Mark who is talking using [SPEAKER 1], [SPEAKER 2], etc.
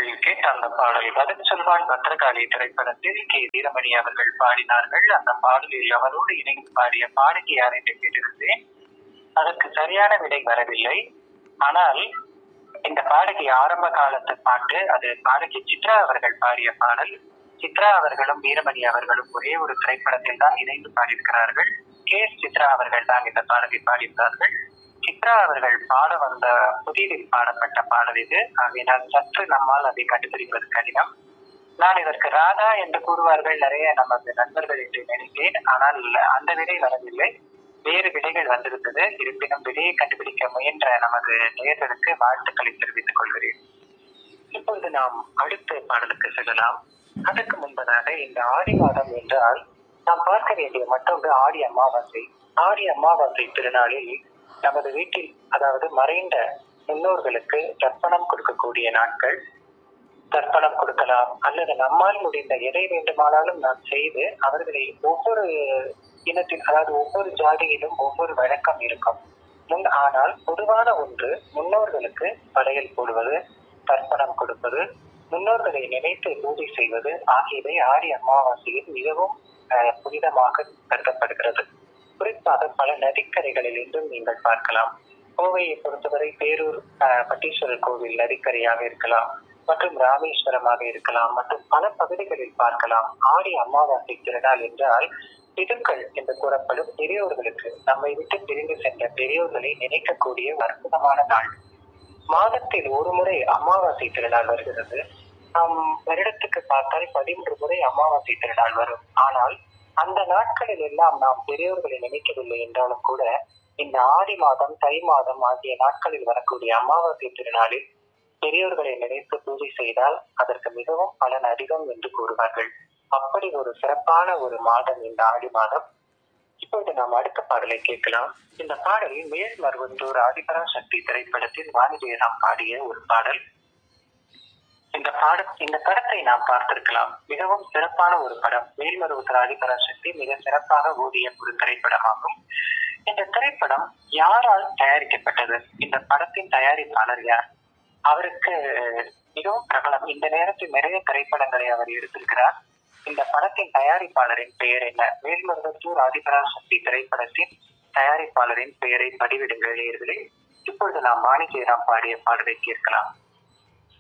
[SPEAKER 1] நீங்கள் கேட்ட அந்த பாடல் பதில் சொல்வான் பத்திரகாளி திரைப்படத்தில் கே வீரமணி அவர்கள் பாடினார்கள் அந்த பாடலில் அவரோடு இணைந்து பாடிய பாடகி யார் என்று கேட்டிருந்தேன் அதற்கு சரியான விடை வரவில்லை ஆனால் இந்த பாடகி ஆரம்ப காலத்து பாட்டு அது பாடகி சித்ரா அவர்கள் பாடிய பாடல் சித்ரா அவர்களும் வீரமணி அவர்களும் ஒரே ஒரு திரைப்படத்தில் தான் இணைந்து பாடியிருக்கிறார்கள் கே எஸ் சித்ரா அவர்கள் தான் இந்த பாடலை பாடியிருந்தார்கள் சித்ரா அவர்கள் பாட வந்த புதிதில் பாடப்பட்ட பாடல் இது ஆகையினால் சற்று நம்மால் அதை கண்டுபிடிப்பது கடினம் நான் இதற்கு ராதா என்று கூறுவார்கள் நிறைய நமது நண்பர்கள் என்று நினைத்தேன் ஆனால் அந்த விடை வரவில்லை வேறு விடைகள் வந்திருந்தது இருப்பினும் விடையை கண்டுபிடிக்க முயன்ற நமது நேயர்களுக்கு வாழ்த்துக்களை தெரிவித்துக் கொள்கிறேன் இப்பொழுது நாம் அடுத்த பாடலுக்கு செல்லலாம் அதற்கு முன்பதாக இந்த ஆடி மாதம் என்றால் நாம் பார்க்க வேண்டிய மற்றொன்று ஆடி அமாவாசை ஆடி அமாவாசை திருநாளில் நமது வீட்டில் அதாவது மறைந்த முன்னோர்களுக்கு தர்ப்பணம் கொடுக்கக்கூடிய நாட்கள் தர்ப்பணம் கொடுக்கலாம் அல்லது நம்மால் முடிந்த எதை வேண்டுமானாலும் நாம் செய்து அவர்களை ஒவ்வொரு இனத்தின் அதாவது ஒவ்வொரு ஜாதியிலும் ஒவ்வொரு வழக்கம் இருக்கும் முன் ஆனால் பொதுவான ஒன்று முன்னோர்களுக்கு படையல் போடுவது தர்ப்பணம் கொடுப்பது முன்னோர்களை நினைத்து பூஜை செய்வது ஆகியவை ஆடி அமாவாசையில் மிகவும் அஹ், புனிதமாக கருதப்படுகிறது குறிப்பாக பல நதிக்கரைகளில் இருந்தும் நீங்கள் பார்க்கலாம் கோவையை பொறுத்தவரை பேரூர் அஹ், பட்டீஸ்வரர் கோவில் நதிக்கரையாக இருக்கலாம் மற்றும் ராமேஸ்வரமாக இருக்கலாம் மற்றும் பல பகுதிகளில் பார்க்கலாம் ஆடி அமாவாசை திருநாள் என்றால் பிதுக்கள் என்று கூறப்படும் பெரியோர்களுக்கு நம்மை விட்டு பிரிந்து சென்ற பெரியோர்களை நினைக்கக்கூடிய ஒரு அற்புதமான நாள் மாதத்தில் ஒரு முறை அமாவாசை திருநாள் வருகிறது நாம் வருடத்துக்கு பார்த்தால் பதிமூன்று முறை அமாவாசை திருநாள் வரும் ஆனால் அந்த நாட்களில் எல்லாம் நாம் பெரியோர்களை நினைக்கவில்லை என்றாலும் கூட இந்த ஆடி மாதம் தை மாதம் ஆகிய நாட்களில் வரக்கூடிய அமாவாசை திருநாளில் பெரியோர்களை நினைத்து பூஜை செய்தால் அதற்கு மிகவும் பலன் அதிகம் என்று கூறுவார்கள் அப்படி ஒரு சிறப்பான ஒரு மாதம் இந்த ஆடி மாதம் இப்போது நாம் அடுத்த பாடலை கேட்கலாம் இந்த பாடல் மேல் மருவத்தூர் ஆதிபரா சக்தி திரைப்படத்தில் வாணி ஜெயராம் பாடிய ஒரு பாடல் இந்த பாட இந்த படத்தை நாம் பார்த்திருக்கலாம் மிகவும் சிறப்பான ஒரு படம் மேல்மருவத்தூர் ஆதிபரா சக்தி மிக சிறப்பாக ஓடிய ஒரு திரைப்படமாகும் இந்த திரைப்படம் யாரால் தயாரிக்கப்பட்டது இந்த படத்தின் தயாரிப்பாளர் யார் அவருக்கு மிகவும் பிரபலம் இந்த நேரத்தில் நிறைய திரைப்படங்களை அவர் எடுத்திருக்கிறார் இந்த படத்தின் தயாரிப்பாளரின் பெயர் என்ன மேல்மருவத்தூர் ஆதிபரா சக்தி திரைப்படத்தின் தயாரிப்பாளரின் பெயரை பதிவிடுங்கள் நேயர்களே இப்பொழுது நாம் வாணி ஜெயராம் பாடிய பாடலை கேட்கலாம்